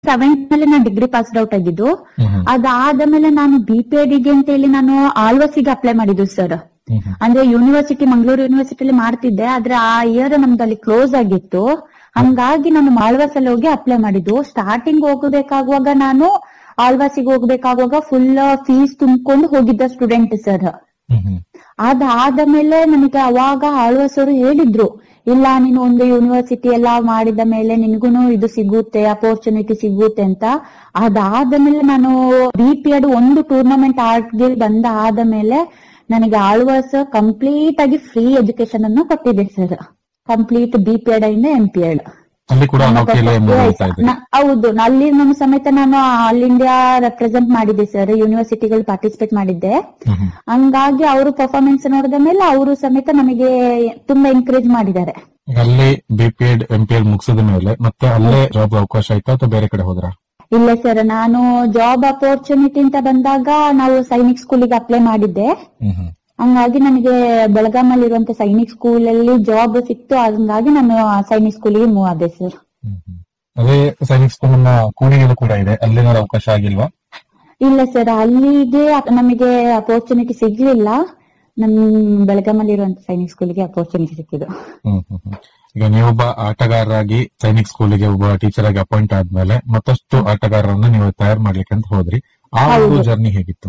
Seventh ಮೇಲೆ ನಾನು degree passed out ಆಗಿದ್ದು ಹ್ಮ್ ಹ್ಮ್. ಅದಾದ ಮೇಲೆ ನಾನು ಬಿ ಪಿ ಎಡಿಗೆ ಅಂತ ಹೇಳಿ ನಾನು ಆಳ್ವಾಸಿಗೆ ಅಪ್ಲೈ ಮಾಡಿದ್ದು ಸರ್ ಹ್ಮ್ ಹ್ಮ್. ಅಂದ್ರೆ ಯೂನಿವರ್ಸಿಟಿ ಮಂಗಳೂರು ಯೂನಿವರ್ಸಿಟಿಲಿ ಮಾಡ್ತಿದ್ದೆ ಆದ್ರೆ ಆ ಇಯರ್ ನಮ್ದು ಅಲ್ಲಿ ಕ್ಲೋಸ್ ಆಗಿತ್ತು ಹಂಗಾಗಿ ನಾನು ಆಳ್ವಾಸಲ್ಲಿ ಹೋಗಿ ಅಪ್ಲೈ ಮಾಡಿದ್ದು ಸ್ಟಾರ್ಟಿಂಗ್ ಹೋಗಬೇಕಾಗುವಾಗ ನಾನು ಆಳ್ವಾಸಿಗೆ ಹೋಗ್ಬೇಕಾಗುವಾಗ ಫುಲ್ ಫೀಸ್ ತುಂಬಿಕೊಂಡು ಹೋಗಿದ್ದ ಸ್ಟೂಡೆಂಟ್ ಸರ್ ಹ್ಮ್ ಹ್ಮ್. ಅದಾದ ಮೇಲೆ ನನಗೆ ಅವಾಗ ಆಳ್ವಾಸರು ಹೇಳಿದ್ರು ಇಲ್ಲ ನೀನು ಒಂದು ಯೂನಿವರ್ಸಿಟಿ ಎಲ್ಲ ಮಾಡಿದ ಮೇಲೆ ನಿನ್ಗೂನು ಇದು ಸಿಗುತ್ತೆ ಅಪರ್ಚುನಿಟಿ ಸಿಗುತ್ತೆ ಅಂತ ಅದಾದ ಮೇಲೆ ನಾನು ಬಿ ಪಿ ಎಡ್ ಒಂದು ಟೂರ್ನಮೆಂಟ್ ಆಡ್ಗೆ ಬಂದ ಆದ ಮೇಲೆ ನನಗೆ ಆಳ್ವಾಸ್ ಕಂಪ್ಲೀಟ್ ಆಗಿ ಫ್ರೀ ಎಜುಕೇಶನ್ ಅನ್ನು ಕೊಟ್ಟಿದೆ sir complete B P Ed ಇಂದ ಎಂ ಪಿ ಎಡ್ ಅಲ್ಲಿ ಕೂಡ ಹಾಕಿಯಲ್ಲೇ ಮುಂದುವರಿತಾ ಇದ್ರಿ ನ- ಹೌದು ಅಲ್ಲಿ ನಮ್ಮ ಸಮೇತ ನಾನು ಆಲ್ ಇಂಡಿಯಾ ರೆಪ್ರೆಸೆಂಟ್ ಮಾಡಿದ್ದೆ ಸರ್ ಯೂನಿವರ್ಸಿಟಿಗಳು ಪಾರ್ಟಿಸಿಪೇಟ್ ಮಾಡಿದ್ದೆ ಹ್ಮ್ ಹ್ಮ್. ಹಂಗಾಗಿ ಅವರು ಪರ್ಫಾರ್ಮೆನ್ಸ್ ನೋಡಿದ ಮೇಲೆ ಅವರು ಸಮೇತ ನಮಗೆ ತುಂಬಾ ಎಂಕರೇಜ್ ಮಾಡಿದ್ದಾರೆ ಈಗ ಅಲ್ಲಿ B P Ed M P L ಮುಗಿಸಿದ ಮೇಲೆ ಮತ್ತೆ ಅಲ್ಲೇ ಜಾಬ್ ಅವಕಾಶ ಆಯ್ತಾ ಅಥವಾ ಬೇರೆ ಕಡೆ ಹೋದ್ರ ಇಲ್ಲ ಸರ್ ನಾನು ಜಾಬ್ ಅಪರ್ಚುನಿಟಿ ಅಂತ ಬಂದಾಗ ನಾವು ಸೈನಿಕ್ ಸ್ಕೂಲಿಗೆ ಅಪ್ಲೈ ಮಾಡಿದ್ದೆ ಹ್ಮ್ ಹ್ಮ್. ಹಂಗಾಗಿ ನನಗೆ ಬೆಳಗಾಮಲ್ಲಿ ಇರುವಂತ ಸೈನಿಕ್ ಸ್ಕೂಲ್ ಅಲ್ಲಿ ಜಾಬ್ ಸಿಕ್ತು ಹಂಗಾಗಿ ನಾನು ಆ ಸೈನಿಕ್ ಸ್ಕೂಲಿಗೆ ಮೂವ್ ಆದೆ ಸರ್ ಹ್ಮ್ ಹ್ಮ್. ಅದೇ ಸೈನಿಕ್ ಸ್ಕೂಲ್ ನ ಕೂಡಿಗೆಲ್ಲೂ ಕೂಡ ಇದೆ ಅಲ್ಲೇನಾದ್ರು ಅವಕಾಶ ಆಗಿಲ್ವಾ ಇಲ್ಲ ಸರ್ ಅಲ್ಲಿಗೆ ನಮಗೆ ಅಪರ್ಚುನಿಟಿ ಸಿಗ್ಲಿಲ್ಲ ನಮ್ ಬೆಳಗಾಮಲ್ಲಿ ಇರುವಂತ ಸೈನಿಕ್ ಸ್ಕೂಲಿಗೆ ಅಪರ್ಚುನಿಟಿ ಸಿಕ್ಕಿದ್ದು ಹ್ಮ್ ಹ್ಮ್ ಹ್ಮ್. ಈಗ ನೀವೊಬ್ಬ ಆಟಗಾರರಾಗಿ ಸೈನಿಕ್ ಸ್ಕೂಲಿಗೆ ಒಬ್ಬ ಟೀಚರ್ ಆಗಿ ಅಪಾಯಿಂಟ್ ಆದ್ಮೇಲೆ ಮತ್ತಷ್ಟು ಆಟಗಾರರನ್ನ ನೀವು ತಯಾರು ಮಾಡ್ಲಿಕ್ಕೆ ಅಂತ ಹೋದ್ರಿ ಆ ಒಂದು ಹೌದು. ಜರ್ನಿ ಹೇಗಿತ್ತು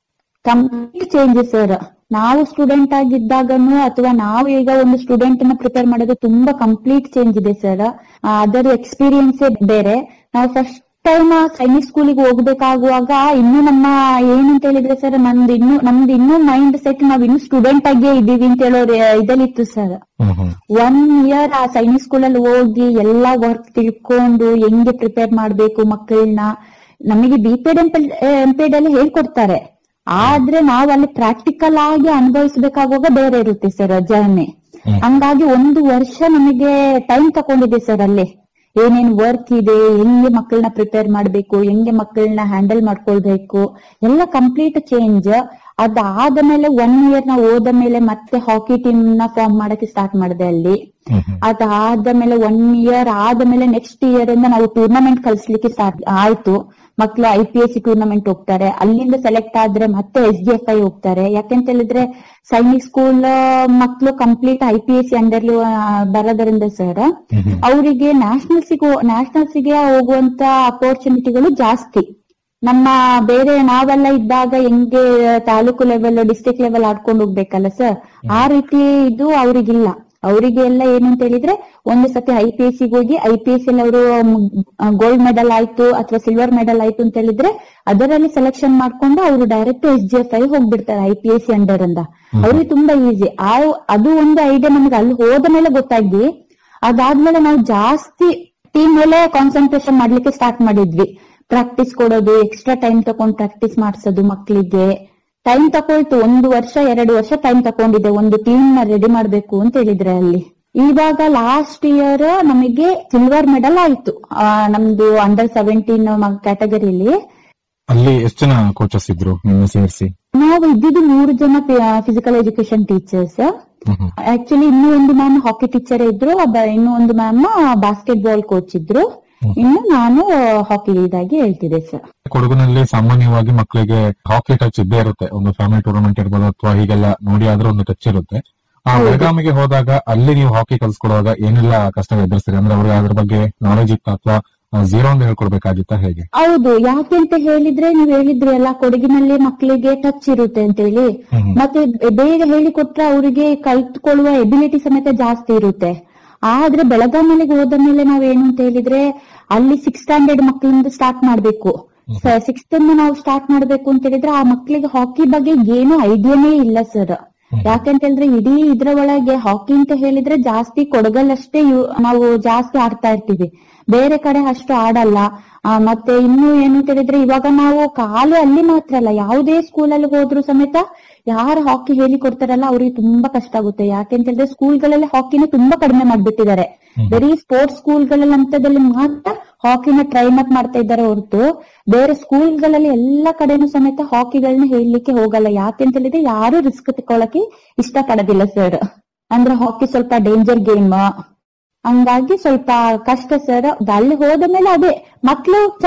ಕಂಪ್ಲೀಟ್ ಚೇಂಜ್ ಸರ್ ನಾವು ಸ್ಟೂಡೆಂಟ್ ಆಗಿದ್ದಾಗನು ಅಥವಾ ನಾವು ಈಗ ಒಂದು ಸ್ಟೂಡೆಂಟ್ ನ ಪ್ರಿಪೇರ್ ಮಾಡೋದು ತುಂಬಾ ಕಂಪ್ಲೀಟ್ ಚೇಂಜ್ ಇದೆ ಸರ್ ಅದರ ಎಕ್ಸ್ಪೀರಿಯನ್ಸೇ ಬೇರೆ ನಾವು ಫಸ್ಟ್ ಟೈಮ್ ಸೈನಿಕ್ ಸ್ಕೂಲಿಗೆ ಹೋಗ್ಬೇಕಾಗುವಾಗ ಇನ್ನು ನಮ್ಮ ಏನಂತ ಹೇಳಿದ್ರೆ ಸರ್ ನಮ್ದು ಇನ್ನು ನಮ್ದು ಇನ್ನೂ ಮೈಂಡ್ ಸೆಟ್ ನಾವ್ ಇನ್ನು ಸ್ಟೂಡೆಂಟ್ ಆಗೇ ಇದೀವಿ ಅಂತ ಹೇಳೋ ಇದಲ್ಲಿತ್ತು ಸರ್ ಹ್ಮ್ ಹ್ಮ್ ಒನ್ ಇಯರ್ ಆ ಸೈನಿಕ್ ಸ್ಕೂಲಲ್ಲಿ ಹೋಗಿ ಎಲ್ಲಾ ವರ್ಕ್ ತಿಳ್ಕೊಂಡು ಹೆಂಗೆ ಪ್ರಿಪೇರ್ ಮಾಡ್ಬೇಕು ಮಕ್ಕಳನ್ನ ನಮಗೆ ಬಿ ಪೆಡ್ ಎಂಪೆಡ್ ಅಲ್ಲಿ ಹೇಳ್ಕೊಡ್ತಾರೆ ಆದ್ರೆ ನಾವು ಅಲ್ಲಿ ಪ್ರಾಕ್ಟಿಕಲ್ ಆಗಿ ಅನುಭವಿಸ್ಬೇಕಾಗುವಾಗ ಬೇರೆ ಇರುತ್ತೆ ಸರ್ ಜರ್ನಿ ಹ್ಮ್. ಹಂಗಾಗಿ ಒಂದು ವರ್ಷ ನಮಗೆ ಟೈಮ್ ತಕೊಂಡಿದೆ ಸರ್ ಅಲ್ಲಿ ಏನೇನ್ ವರ್ಕ್ ಇದೆ ಹೆಂಗೆ ಮಕ್ಕಳನ್ನ ಪ್ರಿಪೇರ್ ಮಾಡ್ಬೇಕು ಹೆಂಗೆ ಮಕ್ಕಳನ್ನ ಹ್ಯಾಂಡಲ್ ಮಾಡ್ಕೊಳ್ಬೇಕು ಎಲ್ಲ ಕಂಪ್ಲೀಟ್ ಚೇಂಜ್ ಅದಾದ ಮೇಲೆ ಒನ್ ಇಯರ್ ನಾವು ಹೋದ ಮೇಲೆ ಮತ್ತೆ ಹಾಕಿ ಟೀಮ್ ನ ಫಾರ್ಮ್ ಮಾಡಕ್ಕೆ ಸ್ಟಾರ್ಟ್ ಮಾಡಿದೆ ಅಲ್ಲಿ ಹ್ಮ್ ಹ್ಮ್. ಅದಾದ ಮೇಲೆ ಒನ್ ಇಯರ್ ಆದ ಮೇಲೆ ನೆಕ್ಸ್ಟ್ ಇಯರ್ ಇಂದ ನಾವು ಟೂರ್ನಮೆಂಟ್ ಕಳಿಸ್ಲಿಕ್ಕೆ ಸ್ಟಾರ್ಟ್ ಆಯ್ತು ಮಕ್ಕಳು I P S C tournament ಹೋಗ್ತಾರೆ ಅಲ್ಲಿಂದ ಸೆಲೆಕ್ಟ್ ಆದ್ರೆ ಮತ್ತೆ ಎಸ್ ಡಿ ಎಫ್ ಐ ಹೋಗ್ತಾರೆ ಯಾಕೆಂತ ಹೇಳಿದ್ರೆ ಸೈನಿಕ್ ಸ್ಕೂಲ್ ಮಕ್ಕಳು complete I P S C ಅಂಡರ್ಲಿ ಬರೋದ್ರಿಂದ ಸರ್ ಹ್ಮ್ ಹ್ಮ್. ಅವರಿಗೆ ನ್ಯಾಷನಲ್ಸಿಗೆ ನ್ಯಾಷನಲ್ಸಿಗೆ ಹೋಗುವಂತ ಅಪರ್ಚುನಿಟಿಗಳು ಜಾಸ್ತಿ ನಮ್ಮ ಬೇರೆ ನಾವೆಲ್ಲ ಇದ್ದಾಗ ಹೆಂಗೆ ತಾಲೂಕು ಲೆವೆಲ್ ಡಿಸ್ಟ್ರಿಕ್ಟ್ ಲೆವೆಲ್ ಆಡ್ಕೊಂಡು ಹೋಗ್ಬೇಕಲ್ಲ ಸರ್ ಆ ರೀತಿ ಇದು ಅವರಿಗಿಲ್ಲ ಅವರಿಗೆ ಎಲ್ಲ ಏನು ಅಂತ ಹೇಳಿದ್ರೆ ಒಂದು ಸತಿ ಐ ಪಿ ಎಸ್ ಸಿಗೆ ಹೋಗಿ ಐ ಪಿ ಎಸ್ ಅಲ್ಲಿ ಅವರು ಗೋಲ್ಡ್ ಮೆಡಲ್ ಆಯ್ತು ಅಥವಾ ಸಿಲ್ವರ್ ಮೆಡಲ್ ಆಯ್ತು ಅಂತ ಹೇಳಿದ್ರೆ ಅದರಲ್ಲಿ ಸೆಲೆಕ್ಷನ್ ಮಾಡ್ಕೊಂಡು ಅವರು direct S G F I ಹೋಗ್ಬಿಡ್ತಾರೆ I P S C under ಅಂತ ಅವ್ರಿಗೆ ತುಂಬಾ ಈಸಿ ಆ ಅದು ಒಂದು ಐಡಿಯಾ ನಮ್ಗೆ ಅಲ್ಲಿ ಹೋದ ಮೇಲೆ ಗೊತ್ತಾಗಿ ಅದಾದ್ಮೇಲೆ ನಾವು ಜಾಸ್ತಿ ಟೀಮ್ ಮೇಲೆ ಕಾನ್ಸಂಟ್ರೇಷನ್ ಮಾಡ್ಲಿಕ್ಕೆ ಸ್ಟಾರ್ಟ್ ಮಾಡಿದ್ವಿ ಪ್ರಾಕ್ಟೀಸ್ ಕೊಡೋದು ಎಕ್ಸ್ಟ್ರಾ ಟೈಮ್ ತಗೊಂಡು ಪ್ರಾಕ್ಟೀಸ್ ಮಾಡಿಸೋದು ಮಕ್ಕಳಿಗೆ ಟೈಮ್ ತಕೊಳ್ತು ಒಂದು ವರ್ಷ ಎರಡು ವರ್ಷ ಟೈಮ್ ತಕೊಂಡಿದೆ ಒಂದು ಟೀಮ್ ನ ರೆಡಿ ಮಾಡ್ಬೇಕು ಅಂತ ಹೇಳಿದ್ರೆ ಅಲ್ಲಿ ಇವಾಗ ಲಾಸ್ಟ್ ಇಯರ್ ನಮಗೆ ಸಿಲ್ವರ್ ಮೆಡಲ್ ಆಯ್ತು ಆ, ನಮ್ದು ಅಂಡರ್ ಸೆವೆಂಟೀನ್ ಕ್ಯಾಟಗರಿಲಿ ಅಲ್ಲಿ ಎಷ್ಟು ಜನ ಕೋಚಸ್ ಇದ್ರು ನಿನ್ನ ಸೇರಿಸಿ ನಾವು ಇದ್ದಿದ್ದು ಮೂರು ಜನ ಫಿಸಿಕಲ್ ಎಜುಕೇಶನ್ ಟೀಚರ್ಸ್ ಹ್ಮ್ ಹ್ಮ್. ಆಕ್ಚುಲಿ ಇನ್ನೂ ಒಂದು ಮ್ಯಾಮ್ ಹಾಕಿ ಟೀಚರ್ ಇದ್ರು ಒಬ್ಬ ಇನ್ನೂ ಒಂದು ಮ್ಯಾಮ್ ಬಾಸ್ಕೆಟ್ ಬಾಲ್ ಕೋಚ್ ಇದ್ರು ಇನ್ನು ನಾನು ಹಾಕಿ ಇದಾಗಿ ಹೇಳ್ತಿದ್ದೆ ಸರ್ ಕೊಡಗಿನಲ್ಲಿ ಸಾಮಾನ್ಯವಾಗಿ ಮಕ್ಕಳಿಗೆ ಹಾಕಿ ಟಚ್ ಇದ್ದೇ ಇರುತ್ತೆ ಒಂದು ಫ್ಯಾಮಿಲಿ ಟೂರ್ನಮೆಂಟ್ ಇರ್ಬೋದು ಅಥವಾ ಹೀಗೆಲ್ಲ ನೋಡಿ ಆದ್ರೂ ಒಂದು ಟಚ್ ಇರುತ್ತೆ ಆ ಬೆಳಗಾವಿಗೆ ಹೋದಾಗ ಅಲ್ಲಿ ನೀವು ಹಾಕಿ ಕಲ್ಸ್ಕೊಡುವಾಗ ಏನೆಲ್ಲ ಕಷ್ಟ ಎದುರಿಸ್ತೀರಿ ಅಂದ್ರೆ ಅವ್ರಿಗೆ ಅದ್ರ ಬಗ್ಗೆ ನಾಲೆಜ್ ಇತ್ತ ಅಥವಾ ಝೀರೋ ಅಂತ ಹೇಳ್ಕೊಡ್ಬೇಕಾಗಿತ್ತಾ ಹೇಗೆ ಹೌದು ಯಾಕೆ ಅಂತ ಹೇಳಿದ್ರೆ ನೀವ್ ಹೇಳಿದ್ರಿ ಅಲ್ಲ ಕೊಡಗಿನಲ್ಲಿ ಮಕ್ಕಳಿಗೆ ಟಚ್ ಇರುತ್ತೆ ಅಂತ ಹೇಳಿ ಹ್ಮ್. ಮತ್ತೆ ಬೇಗ ಹೇಳಿಕೊಟ್ರೆ ಅವರಿಗೆ ಕಲ್ತ್ಕೊಳ್ಳುವ ಎಬಿಲಿಟಿ ಸಮೇತ ಜಾಸ್ತಿ ಇರುತ್ತೆ ಆದ್ರೆ ಬೆಳಗಾವಿಗೆ ಹೋದ ಮೇಲೆ ನಾವೇನು ಅಂತ ಹೇಳಿದ್ರೆ ಅಲ್ಲಿ ಸಿಕ್ಸ್ ಸ್ಟ್ಯಾಂಡರ್ಡ್ ಮಕ್ಕಳಿಂದ ಸ್ಟಾರ್ಟ್ ಮಾಡ್ಬೇಕು ಸಿಕ್ಸ್ತ್ ನಾವು ಸ್ಟಾರ್ಟ್ ಮಾಡ್ಬೇಕು ಅಂತ ಹೇಳಿದ್ರೆ ಆ ಮಕ್ಕಳಿಗೆ ಹಾಕಿ ಬಗ್ಗೆ ಏನು ಐಡಿಯಾನೇ ಇಲ್ಲ ಸರ್ ಯಾಕಂತ ಹೇಳಿದ್ರೆ ಇಡೀ ಇದ್ರ ಒಳಗೆ ಹಾಕಿ ಅಂತ ಹೇಳಿದ್ರೆ ಜಾಸ್ತಿ ಕೊಡಗಲ್ಲಷ್ಟೇ ಇವ್- ನಾವು ಜಾಸ್ತಿ ಆಡ್ತಾ ಇರ್ತೀವಿ ಬೇರೆ ಕಡೆ ಅಷ್ಟು ಆಡಲ್ಲ ಆ, ಮತ್ತೆ ಇನ್ನು ಏನು ಅಂತ ಹೇಳಿದ್ರೆ ಇವಾಗ ನಾವು ಖಾಲಿ ಅಲ್ಲಿ ಮಾತ್ರ ಅಲ್ಲ ಯಾವುದೇ ಸ್ಕೂಲಲ್ಲಿ ಹೋದ್ರು ಸಮೇತ ಯಾರು ಹಾಕಿ ಹೇಳಿ ಕೊಡ್ತಾರಲ್ಲ ಅವ್ರಿಗೆ ತುಂಬಾ ಕಷ್ಟ ಆಗುತ್ತೆ ಯಾಕೆಂತ ಹೇಳಿದ್ರೆ ಸ್ಕೂಲ್ಗಳಲ್ಲಿ ಹಾಕಿನ ತುಂಬಾ ಕಡಿಮೆ ಮಾಡ್ಬಿಟ್ಟಿದ್ದಾರೆ ಬರೀ ಸ್ಪೋರ್ಟ್ಸ್ ಸ್ಕೂಲ್ಗಳಲ್ಲಿ ಅಂತದಲ್ಲಿ ಮಾತ್ರ ಹಾಕಿನ ಟ್ರೈನ್ ಅಪ್ ಮಾಡ್ತಾ ಇದ್ದಾರೆ ಹೊರತು ಬೇರೆ ಸ್ಕೂಲ್ಗಳಲ್ಲಿ ಎಲ್ಲಾ ಕಡೆನೂ ಸಮೇತ ಹಾಕಿಗಳನ್ನ ಹೇಳಲಿಕ್ಕೆ ಹೋಗಲ್ಲ ಯಾಕೆಂತ ಹೇಳಿದ್ರೆ ಯಾರು ರಿಸ್ಕ್ ತಗೊಳಕ್ಕೆ ಇಷ್ಟ ಪಡೋದಿಲ್ಲ ಸರ್ ಅಂದ್ರೆ ಹಾಕಿ ಸ್ವಲ್ಪ ಡೇಂಜರ್ ಗೇಮ್ ಹಂಗಾಗಿ ಸ್ವಲ್ಪ ಕಷ್ಟ ಸರ್ ಅಲ್ಲಿ ಹೋದ ಮೇಲೆ ಅದೇ ಮಕ್ಳು